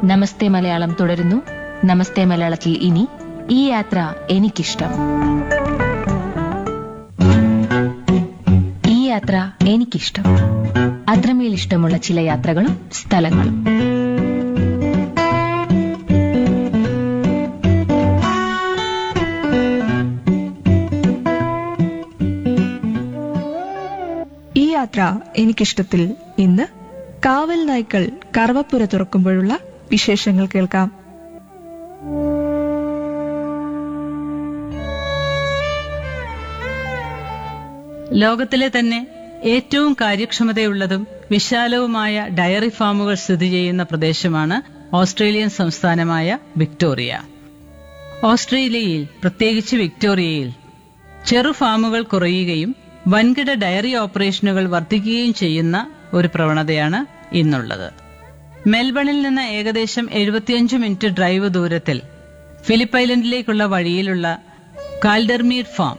നമസ്തേ മലയാളം തുടരുന്നു നമസ്തേ മലയാളത്തിൽ ഇനി ഈ യാത്ര എനിക്കിഷ്ടം ഈ യാത്ര എനിക്കിഷ്ടം അത്രമേൽ ഇഷ്ടമുള്ള ചില യാത്രകളും സ്ഥലങ്ങളും ഈ യാത്ര എനിക്കിഷ്ടത്തിൽ ഇന്ന് കാവൽ നായ്ക്കൾ കറവപ്പുര തുറക്കുമ്പോഴുള്ള വിശേഷങ്ങൾ കേൾക്കാം ലോകത്തിലെ തന്നെ ഏറ്റവും കാര്യക്ഷമതയുള്ളതും വിശാലവുമായ ഡയറി ഫാമുകൾ സ്ഥിതി ചെയ്യുന്ന പ്രദേശമാണ് ഓസ്ട്രേലിയൻ സംസ്ഥാനമായ വിക്ടോറിയ ഓസ്ട്രേലിയയിൽ പ്രത്യേകിച്ച് വിക്ടോറിയയിൽ ചെറു ഫാമുകൾ കുറയുകയും വൻകിട ഡയറി ഓപ്പറേഷനുകൾ വർദ്ധിക്കുകയും ചെയ്യുന്ന ഒരു പ്രവണതയാണ് ഇന്നുള്ളത് മെൽബണിൽ നിന്ന് ഏകദേശം എഴുപത്തിയഞ്ച് മിനിറ്റ് ഡ്രൈവ് ദൂരത്തിൽ ഫിലിപ്പ് ഐലൻഡിലേക്കുള്ള വഴിയിലുള്ള കാൽഡർമീർ ഫാം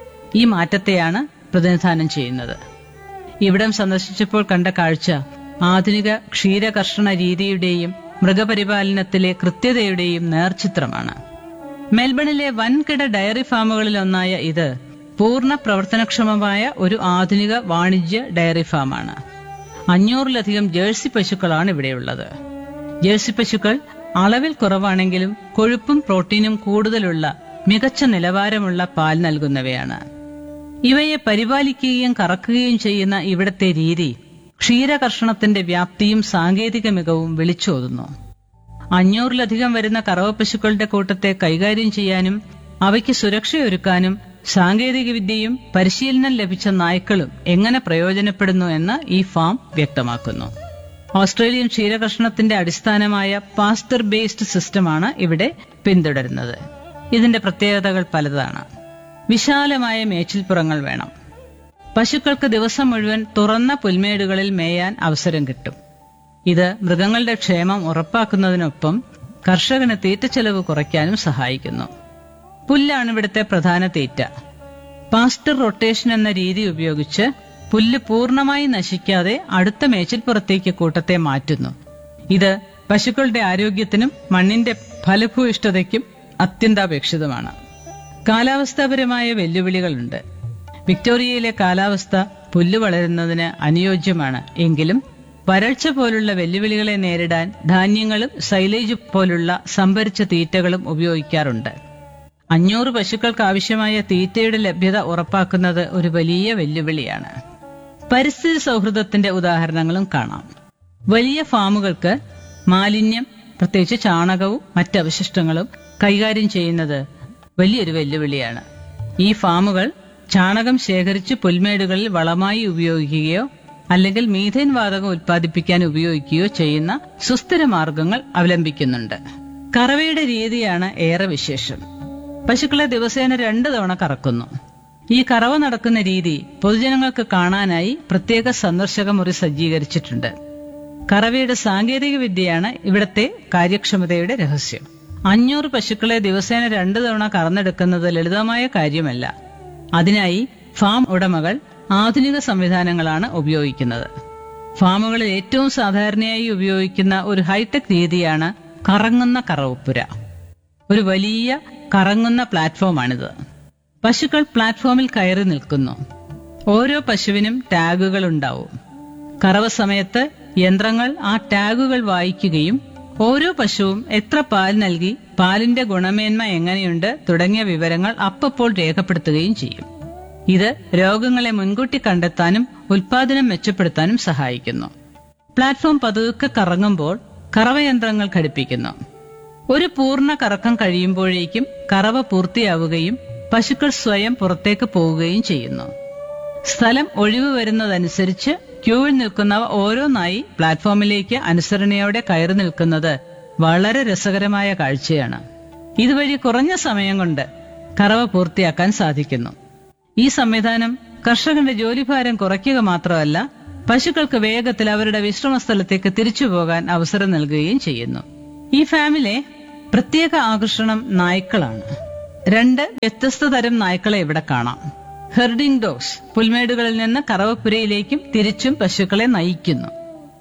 ഈ മാറ്റത്തെയാണ് പ്രതിനിധാനം ചെയ്യുന്നത് ഇവിടം സന്ദർശിച്ചപ്പോൾ കണ്ട കാഴ്ച ആധുനിക ക്ഷീരകർഷണ രീതിയുടെയും മൃഗപരിപാലനത്തിലെ കൃത്യതയുടെയും നേർചിത്രമാണ് മെൽബണിലെ വൻകിട ഡയറി ഫാമുകളിൽ ഒന്നായ ഇത് പൂർണ്ണ പ്രവർത്തനക്ഷമമായ ഒരു ആധുനിക വാണിജ്യ ഡയറി ഫാമാണ് അഞ്ഞൂറിലധികം ജേഴ്സി പശുക്കളാണ് ഇവിടെയുള്ളത് ജേഴ്സി പശുക്കൾ അളവിൽ കുറവാണെങ്കിലും കൊഴുപ്പും പ്രോട്ടീനും കൂടുതലുള്ള മികച്ച നിലവാരമുള്ള പാൽ നൽകുന്നവയാണ് ഇവയെ പരിപാലിക്കുകയും കറക്കുകയും ചെയ്യുന്ന ഇവിടത്തെ രീതി ക്ഷീരകർഷണത്തിന്റെ വ്യാപ്തിയും സാങ്കേതിക മികവും വിളിച്ചോതുന്നു അഞ്ഞൂറിലധികം വരുന്ന കറവ പശുക്കളുടെ കൂട്ടത്തെ കൈകാര്യം ചെയ്യാനും അവയ്ക്ക് സുരക്ഷയൊരുക്കാനും സാങ്കേതികവിദ്യയും പരിശീലനം ലഭിച്ച നായ്ക്കളും എങ്ങനെ പ്രയോജനപ്പെടുന്നു എന്ന് ഈ ഫാം വ്യക്തമാക്കുന്നു ഓസ്ട്രേലിയൻ ക്ഷീരകർഷണത്തിന്റെ അടിസ്ഥാനമായ പാസ്റ്റർ ബേസ്ഡ് സിസ്റ്റമാണ് ഇവിടെ പിന്തുടരുന്നത് ഇതിന്റെ പ്രത്യേകതകൾ പലതാണ് വിശാലമായ മേച്ചിൽപ്പുറങ്ങൾ വേണം പശുക്കൾക്ക് ദിവസം മുഴുവൻ തുറന്ന പുൽമേടുകളിൽ മേയാൻ അവസരം കിട്ടും ഇത് മൃഗങ്ങളുടെ ക്ഷേമം ഉറപ്പാക്കുന്നതിനൊപ്പം കർഷകന് തീറ്റച്ചെലവ് കുറയ്ക്കാനും സഹായിക്കുന്നു പുല്ലാണ് ഇവിടുത്തെ പ്രധാന തീറ്റ പാസ്റ്റർ റൊട്ടേഷൻ എന്ന രീതി ഉപയോഗിച്ച് പുല്ല് പൂർണ്ണമായി നശിക്കാതെ അടുത്ത മേച്ചിൽപ്പുറത്തേക്ക് കൂട്ടത്തെ മാറ്റുന്നു ഇത് പശുക്കളുടെ ആരോഗ്യത്തിനും മണ്ണിന്റെ ഫലഭൂയിഷ്ഠതയ്ക്കും അത്യന്താപേക്ഷിതമാണ് കാലാവസ്ഥാപരമായ വെല്ലുവിളികളുണ്ട് വിക്ടോറിയയിലെ കാലാവസ്ഥ പുല്ല് വളരുന്നതിന് അനുയോജ്യമാണ് എങ്കിലും വരൾച്ച പോലുള്ള വെല്ലുവിളികളെ നേരിടാൻ ധാന്യങ്ങളും സൈലേജ് പോലുള്ള സംഭരിച്ച തീറ്റകളും ഉപയോഗിക്കാറുണ്ട് അഞ്ഞൂറ് പശുക്കൾക്ക് ആവശ്യമായ തീറ്റയുടെ ലഭ്യത ഉറപ്പാക്കുന്നത് ഒരു വലിയ വെല്ലുവിളിയാണ് പരിസ്ഥിതി സൗഹൃദത്തിന്റെ ഉദാഹരണങ്ങളും കാണാം വലിയ ഫാമുകൾക്ക് മാലിന്യം പ്രത്യേകിച്ച് ചാണകവും മറ്റവശിഷ്ടങ്ങളും കൈകാര്യം ചെയ്യുന്നത് വലിയൊരു വെല്ലുവിളിയാണ് ഈ ഫാമുകൾ ചാണകം ശേഖരിച്ച് പുൽമേടുകളിൽ വളമായി ഉപയോഗിക്കുകയോ അല്ലെങ്കിൽ മീഥേൻ വാതകം ഉൽപ്പാദിപ്പിക്കാൻ ഉപയോഗിക്കുകയോ ചെയ്യുന്ന സുസ്ഥിര മാർഗങ്ങൾ അവലംബിക്കുന്നുണ്ട് കറവയുടെ രീതിയാണ് ഏറെ വിശേഷം പശുക്കളെ ദിവസേന രണ്ടു തവണ കറക്കുന്നു ഈ കറവ നടക്കുന്ന രീതി പൊതുജനങ്ങൾക്ക് കാണാനായി പ്രത്യേക സന്ദർശക മുറി സജ്ജീകരിച്ചിട്ടുണ്ട് കറവയുടെ സാങ്കേതിക വിദ്യയാണ് ഇവിടത്തെ കാര്യക്ഷമതയുടെ രഹസ്യം അഞ്ഞൂറ് പശുക്കളെ ദിവസേന രണ്ടു തവണ കറന്നെടുക്കുന്നത് ലളിതമായ കാര്യമല്ല അതിനായി ഫാം ഉടമകൾ ആധുനിക സംവിധാനങ്ങളാണ് ഉപയോഗിക്കുന്നത് ഫാമുകളിൽ ഏറ്റവും സാധാരണയായി ഉപയോഗിക്കുന്ന ഒരു ഹൈടെക് രീതിയാണ് കറങ്ങുന്ന കറവപ്പുര ഒരു വലിയ കറങ്ങുന്ന പ്ലാറ്റ്ഫോമാണിത് പശുക്കൾ പ്ലാറ്റ്ഫോമിൽ കയറി നിൽക്കുന്നു ഓരോ പശുവിനും ടാഗുകൾ ഉണ്ടാവും കറവ സമയത്ത് യന്ത്രങ്ങൾ ആ ടാഗുകൾ വായിക്കുകയും ഓരോ പശുവും എത്ര പാൽ നൽകി പാലിന്റെ ഗുണമേന്മ എങ്ങനെയുണ്ട് തുടങ്ങിയ വിവരങ്ങൾ അപ്പപ്പോൾ രേഖപ്പെടുത്തുകയും ചെയ്യും ഇത് രോഗങ്ങളെ മുൻകൂട്ടി കണ്ടെത്താനും ഉൽപാദനം മെച്ചപ്പെടുത്താനും സഹായിക്കുന്നു പ്ലാറ്റ്ഫോം പതുക്കെ കറങ്ങുമ്പോൾ കറവയന്ത്രങ്ങൾ ഘടിപ്പിക്കുന്നു ഒരു പൂർണ്ണ കറക്കം കഴിയുമ്പോഴേക്കും കറവ പൂർത്തിയാവുകയും പശുക്കൾ സ്വയം പുറത്തേക്ക് പോവുകയും ചെയ്യുന്നു സ്ഥലം ഒഴിവ് വരുന്നതനുസരിച്ച് ക്യൂവിൽ നിൽക്കുന്നവ ഓരോന്നായി പ്ലാറ്റ്ഫോമിലേക്ക് അനുസരണയോടെ കയറി നിൽക്കുന്നത് വളരെ രസകരമായ കാഴ്ചയാണ് ഇതുവഴി കുറഞ്ഞ സമയം കൊണ്ട് കറവ പൂർത്തിയാക്കാൻ സാധിക്കുന്നു ഈ സംവിധാനം കർഷകന്റെ ജോലിഭാരം കുറയ്ക്കുക മാത്രമല്ല പശുക്കൾക്ക് വേഗത്തിൽ അവരുടെ വിശ്രമ സ്ഥലത്തേക്ക് തിരിച്ചു പോകാൻ അവസരം നൽകുകയും ചെയ്യുന്നു ഈ ഫാമിലെ പ്രത്യേക ആകർഷണം നായ്ക്കളാണ് രണ്ട് വ്യത്യസ്ത തരം നായ്ക്കളെ ഇവിടെ കാണാം ഹെർഡിംഗ് ഡോഗ്സ് പുൽമേടുകളിൽ നിന്ന് കറവപ്പുരയിലേക്കും തിരിച്ചും പശുക്കളെ നയിക്കുന്നു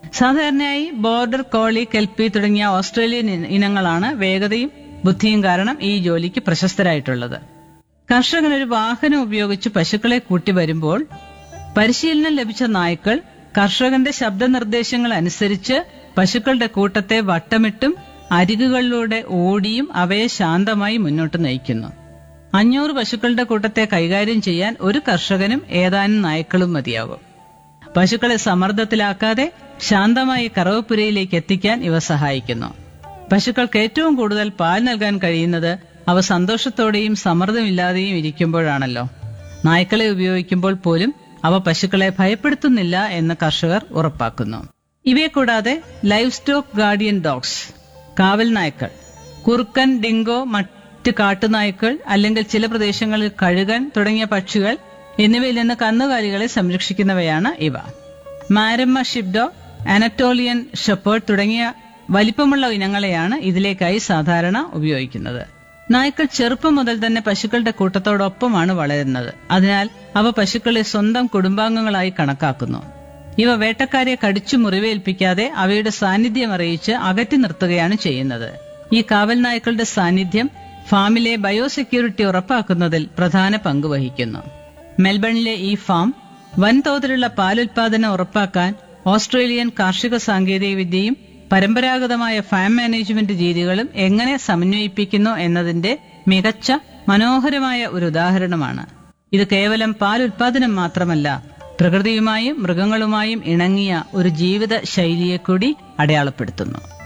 സാധാരണയായി ബോർഡർ കോളി കെൽപ്പി തുടങ്ങിയ ഓസ്ട്രേലിയൻ ഇന- ഇനങ്ങളാണ് വേഗതയും ബുദ്ധിയും കാരണം ഈ ജോലിക്ക് പ്രശസ്തരായിട്ടുള്ളത് കർഷകൻ ഒരു വാഹനം ഉപയോഗിച്ച് പശുക്കളെ കൂട്ടി വരുമ്പോൾ പരിശീലനം ലഭിച്ച നായ്ക്കൾ കർഷകന്റെ ശബ്ദനിർദ്ദേശങ്ങൾ അനുസരിച്ച് പശുക്കളുടെ കൂട്ടത്തെ വട്ടമിട്ടും അരികുകളിലൂടെ ഓടിയും അവയെ ശാന്തമായി മുന്നോട്ട് നയിക്കുന്നു അഞ്ഞൂറ് പശുക്കളുടെ കൂട്ടത്തെ കൈകാര്യം ചെയ്യാൻ ഒരു കർഷകനും ഏതാനും നായ്ക്കളും മതിയാകും പശുക്കളെ സമ്മർദ്ദത്തിലാക്കാതെ ശാന്തമായി കറവപ്പുരയിലേക്ക് എത്തിക്കാൻ ഇവ സഹായിക്കുന്നു പശുക്കൾക്ക് ഏറ്റവും കൂടുതൽ പാൽ നൽകാൻ കഴിയുന്നത് അവ സന്തോഷത്തോടെയും സമ്മർദ്ദമില്ലാതെയും ഇരിക്കുമ്പോഴാണല്ലോ നായ്ക്കളെ ഉപയോഗിക്കുമ്പോൾ പോലും അവ പശുക്കളെ ഭയപ്പെടുത്തുന്നില്ല എന്ന് കർഷകർ ഉറപ്പാക്കുന്നു ഇവയെ കൂടാതെ ലൈവ് സ്റ്റോക്ക് ഗാർഡിയൻ ഡോഗ്സ് കാവൽ നായ്ക്കൾ കുറുക്കൻ ഡിങ്കോ മറ്റ് കാട്ടുനായ്ക്കൾ അല്ലെങ്കിൽ ചില പ്രദേശങ്ങളിൽ കഴുകൻ തുടങ്ങിയ പക്ഷികൾ എന്നിവയിൽ നിന്ന് കന്നുകാലികളെ സംരക്ഷിക്കുന്നവയാണ് ഇവ മാരമ്മ ഷിബ്ഡോ അനറ്റോളിയൻ ഷെപ്പേർഡ് തുടങ്ങിയ വലിപ്പമുള്ള ഇനങ്ങളെയാണ് ഇതിലേക്കായി സാധാരണ ഉപയോഗിക്കുന്നത് നായ്ക്കൾ ചെറുപ്പം മുതൽ തന്നെ പശുക്കളുടെ കൂട്ടത്തോടൊപ്പമാണ് വളരുന്നത് അതിനാൽ അവ പശുക്കളെ സ്വന്തം കുടുംബാംഗങ്ങളായി കണക്കാക്കുന്നു ഇവ വേട്ടക്കാരെ കടിച്ചു മുറിവേൽപ്പിക്കാതെ അവയുടെ സാന്നിധ്യം അറിയിച്ച് അകറ്റി നിർത്തുകയാണ് ചെയ്യുന്നത് ഈ കാവൽ നായ്ക്കളുടെ സാന്നിധ്യം ഫാമിലെ ബയോസെക്യൂരിറ്റി ഉറപ്പാക്കുന്നതിൽ പ്രധാന പങ്ക് വഹിക്കുന്നു മെൽബണിലെ ഈ ഫാം വൻതോതിലുള്ള പാലുൽപാദനം ഉറപ്പാക്കാൻ ഓസ്ട്രേലിയൻ കാർഷിക സാങ്കേതികവിദ്യയും പരമ്പരാഗതമായ ഫാം മാനേജ്മെന്റ് രീതികളും എങ്ങനെ സമന്വയിപ്പിക്കുന്നു എന്നതിന്റെ മികച്ച മനോഹരമായ ഒരു ഉദാഹരണമാണ് ഇത് കേവലം പാൽ ഉൽപാദനം മാത്രമല്ല പ്രകൃതിയുമായും മൃഗങ്ങളുമായും ഇണങ്ങിയ ഒരു ജീവിത ശൈലിയെ കൂടി അടയാളപ്പെടുത്തുന്നു